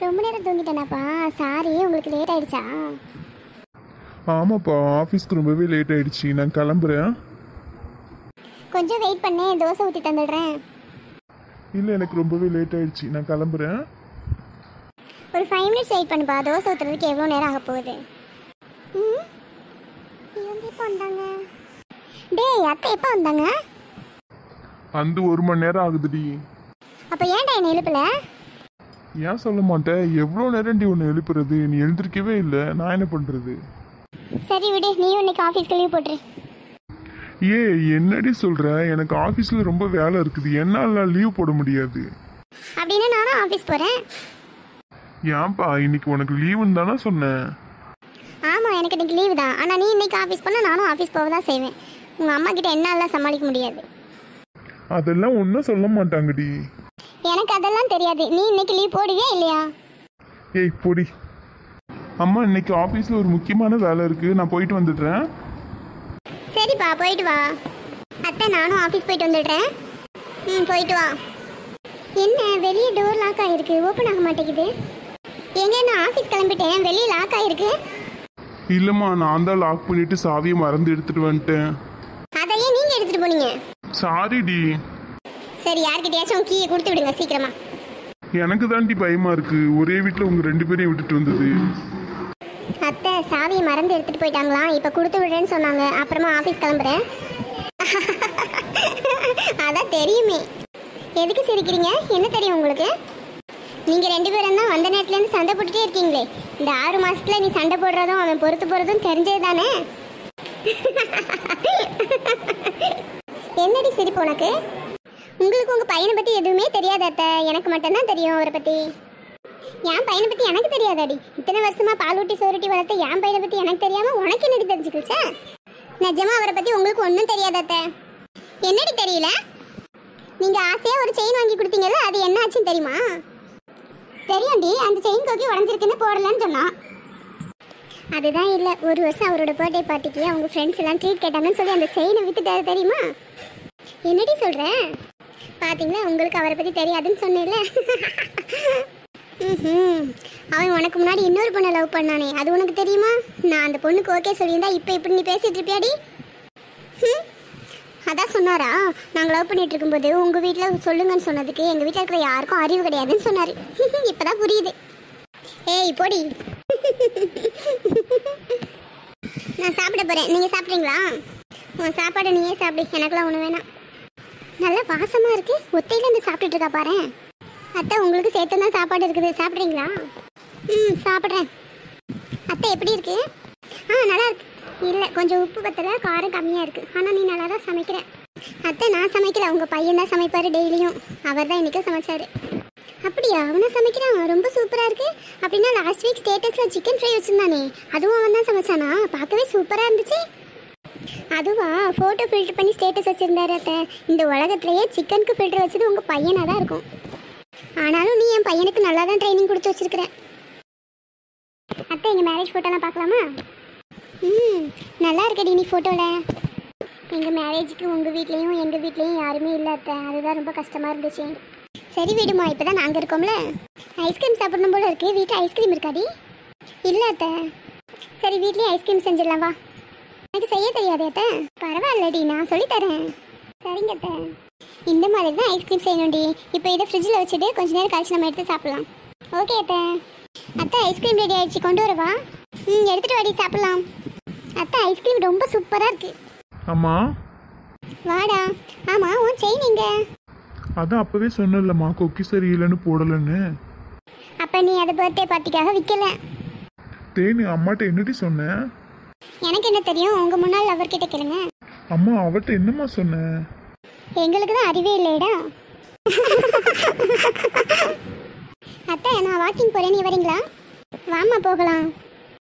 ரொம்ப நேரம் தூங்கிட்டேனாப்பா சாரி உங்களுக்கு லேட் ஆயிடுச்சா ஆமாப்பா ஆஃபீஸ்க்கு ரொம்பவே லேட் ஆயிடுச்சு நான் கிளம்புறேன் கொஞ்சம் வெயிட் பண்ணு தோசை ஊற்றி தந்துடுறேன் இல்லை எனக்கு ரொம்பவே லேட் ஆயிடுச்சு நான் கிளம்புறேன் ஒரு ஃபைவ் மினிட்ஸ் வெயிட் பண்ணுப்பா தோசை ஊற்றுறதுக்கு எவ்வளோ நேரம் ஆக போகுது ம் இவங்க எப்போ வந்தாங்க டேய் அத்தை எப்போ வந்தாங்க அந்த ஒரு மணி நேரம் ஆகுதுடி அப்போ ஏன்டா என்னை எழுப்பல ஏன் சொல்ல மாட்டேன் எவ்வளோ நேரம் டி உன்னை எழுப்புறது நீ எழுந்திருக்கவே இல்லை நான் என்ன பண்ணுறது சரி விடு நீயும் இன்னைக்கு ஆஃபீஸ்க்கு லீவ் போட்டுரு ஏ என்னடி சொல்கிற எனக்கு ஆஃபீஸில் ரொம்ப வேலை இருக்குது என்னால் லீவ் போட முடியாது அப்படின்னா நானும் ஆஃபீஸ் போகிறேன் ஏன்பா இன்னைக்கு உனக்கு லீவுன்னு தானே சொன்னேன் ஆமாம் எனக்கு இன்னைக்கு லீவு தான் ஆனால் நீ இன்னைக்கு ஆஃபீஸ் போனால் நானும் ஆஃபீஸ் போக தான் செய்வேன் உங்கள் அம்மா கிட்ட என்னாலாம் சமாளிக்க முடியாது அதெல்லாம் ஒன்றும் சொல்ல மாட்டாங்கடி எனக்கு அதெல்லாம் தெரியாது நீ இன்னைக்கு லீவ் போடுவியா இல்லையா ஏய் பொடி அம்மா இன்னைக்கு ஆஃபீஸில் ஒரு முக்கியமான வேலை இருக்குது நான் போயிட்டு வந்துடுறேன் சரிப்பா போயிட்டு வா அத்தை நானும் ஆஃபீஸ் போயிட்டு வந்துடுறேன் ம் போயிட்டு வா என்ன வெளியே டோர் லாக் ஆகிருக்கு ஓப்பன் ஆக மாட்டேங்குது எங்க நான் ஆஃபீஸ் கிளம்பிட்டேன் வெளியே லாக் ஆகிருக்கு இல்லைம்மா நான் தான் லாக் பண்ணிட்டு சாவியை மறந்து எடுத்துட்டு வந்துட்டேன் அதையே நீங்கள் எடுத்துகிட்டு போனீங்க சாரி டி சரி யார்கிட்டயாச்சும் கீயை கொடுத்து விடுங்க சீக்கிரமா எனக்கு தாண்டி பயமா இருக்கு ஒரே வீட்டில் உங்க ரெண்டு பேரையும் விட்டுட்டு வந்தது அத்தை சாவியை மறந்து எடுத்துட்டு போயிட்டாங்களாம் இப்போ கொடுத்து விடுறேன்னு சொன்னாங்க அப்புறமா ஆஃபீஸ் கிளம்புறேன் அதான் தெரியுமே எதுக்கு சிரிக்கிறீங்க என்ன தெரியும் உங்களுக்கு நீங்க ரெண்டு பேரும் தான் வந்த நேரத்துல இருந்து சண்டை போட்டுட்டே இருக்கீங்களே இந்த ஆறு மாசத்துல நீ சண்டை போடுறதும் அவன் பொறுத்து போறதும் தெரிஞ்சது தானே என்னடி சிரிப்பு உனக்கு உங்களுக்கு உங்க பையனை பத்தி எதுவுமே தெரியாது அத்தை எனக்கு மட்டும்தான் தெரியும் அவரை பத்தி என் பையனை பத்தி எனக்கு தெரியாதாடி இத்தனை வருஷமா பாலூட்டி சோறுட்டி வளர்த்த என் பையனை பத்தி எனக்கு தெரியாம உனக்கு என்னடி தெரிஞ்சுக்கிச்சா நிஜமா அவரை பத்தி உங்களுக்கு ஒன்றும் தெரியாதாத்த என்னடி தெரியல நீங்க ஆசையா ஒரு செயின் வாங்கி கொடுத்தீங்கல்ல அது என்ன ஆச்சுன்னு தெரியுமா தெரியும்டி அந்த செயின் கோக்கி உடஞ்சிருக்குன்னு போடலன்னு சொன்னான் அதுதான் இல்லை ஒரு வருஷம் அவரோட பர்த்டே பார்ட்டிக்கு அவங்க ஃப்ரெண்ட்ஸ் எல்லாம் ட்ரீட் கேட்டாங்கன்னு சொல்லி அந்த செயினை வித்துட்டாரு தெரியுமா என்னடி சொல்ற பாத்தீங்களா உங்களுக்கு அவரை பத்தி தெரியாதுன்னு சொன்னேன்ல ம்ஹும். அவன் உனக்கு முன்னாடி இன்னொரு பொண்ணை லவ் பண்ணானே அது உனக்கு தெரியுமா நான் அந்த பொண்ணுக்கு ஓகே சொல்லியிருந்தா இப்போ இப்படி நீ பேசிட்டு இருப்பியாடி ஹம்? அதான் சொன்னாரா நாங்கள் லவ் பண்ணிட்டு இருக்கும்போது உங்கள் வீட்டில் சொல்லுங்கன்னு சொன்னதுக்கு எங்கள் வீட்டில் இருக்கிற யாருக்கும் அறிவு கிடையாதுன்னு சொன்னார் இப்போதான் புரியுது ஏய் பொடி நான் சாப்பிட போகிறேன் நீங்கள் சாப்பிட்றீங்களா உன் சாப்பாடை நீயே சாப்பிடு எனக்குலாம் ஒன்று வேணாம் நல்லா வாசமாக இருக்கு ஒத்தையில இருந்து சாப்பிட்டுட்டு இருக்கா பாரு அத்தை உங்களுக்கு சேர்த்து தான் சாப்பாடு இருக்குது சாப்பிட்றீங்களா ம் சாப்பிட்றேன் அத்தை எப்படி இருக்கு ஆ நல்லா இருக்கு இல்லை கொஞ்சம் உப்பு பத்தல காரம் கம்மியாக இருக்கு ஆனால் நீ நல்லா தான் சமைக்கிற அத்தை நான் சமைக்கல உங்கள் பையன் தான் சமைப்பார் டெய்லியும் அவர் தான் இன்றைக்கும் சமைச்சாரு அப்படியா அவனை சமைக்கிறான் ரொம்ப சூப்பராக இருக்கு அப்படின்னா லாஸ்ட் வீக் ஸ்டேட்டஸில் சிக்கன் ஃப்ரை வச்சுருந்தானே அதுவும் அவன் தான் சமைச்சானா பார்க்கவே சூப்பராக இருந்துச்சு அதுவா ஃபோட்டோ ஃபில்டர் பண்ணி ஸ்டேட்டஸ் வச்சுருந்தாரு அத்தை இந்த உலகத்திலேயே சிக்கனுக்கு ஃபில்டர் வச்சது உங்கள் பையனாக தான் இருக்கும் ஆனாலும் நீ என் பையனுக்கு நல்லா தான் ட்ரைனிங் கொடுத்து வச்சிருக்கிற அத்தை எங்கள் மேரேஜ் ஃபோட்டோலாம் பார்க்கலாமா ம் நல்லா இருக்கடி நீ ஃபோட்டோவில் எங்கள் மேரேஜுக்கு உங்கள் வீட்லேயும் எங்கள் வீட்லேயும் யாருமே இல்லை அத்தை அதுதான் ரொம்ப கஷ்டமாக இருந்துச்சு சரி விடுமா இப்போ தான் நாங்கள் இருக்கோம்ல ஐஸ்கிரீம் சாப்பிடணும் போல இருக்கு வீட்டில் ஐஸ்கிரீம் இருக்காடி இல்லை அத்தை சரி வீட்லேயே ஐஸ்கிரீம் செஞ்சிடலாம் வா எனக்கு செய்ய தெரியாது அத்தை பரவாயில்லடி நான் சொல்லித்தரேன் சரிங்க அத்தை இந்த மாதிரி தான் ஐஸ்கிரீம் செய்யணும்டி இப்போ இதை ஃப்ரிட்ஜில் வச்சுட்டு கொஞ்ச நேரம் கழிச்சு நம்ம எடுத்து சாப்பிடலாம் ஓகே அத்தை அத்தை ஐஸ்கிரீம் ரெடி ஆயிடுச்சு கொண்டு வரவா ம் எடுத்துட்டு வாடி சாப்பிடலாம் அத்தை ஐஸ்கிரீம் ரொம்ப சூப்பராக இருக்கு அம்மா வாடா ஆமாம் உன் செயின் எங்க அதான் அப்பவே சொன்னேன்லம்மா கொக்கி சரியில்லைன்னு போடலன்னு அப்போ நீ அதை பர்த்டே பார்ட்டிக்காக விற்கல தேனி அம்மாட்ட என்னடி சொன்னேன் எனக்கு என்ன தெரியும் உங்கள் முன்னாள் அவர்கிட்ட கேளுங்க அம்மா அவட்ட என்னம்மா சொன்னேன் எங்களுக்கு தான் அறிவே இல்லைடா அத்தை நான் வாக்கிங் போகிறேன் நீ வரீங்களா வாம்மா போகலாம்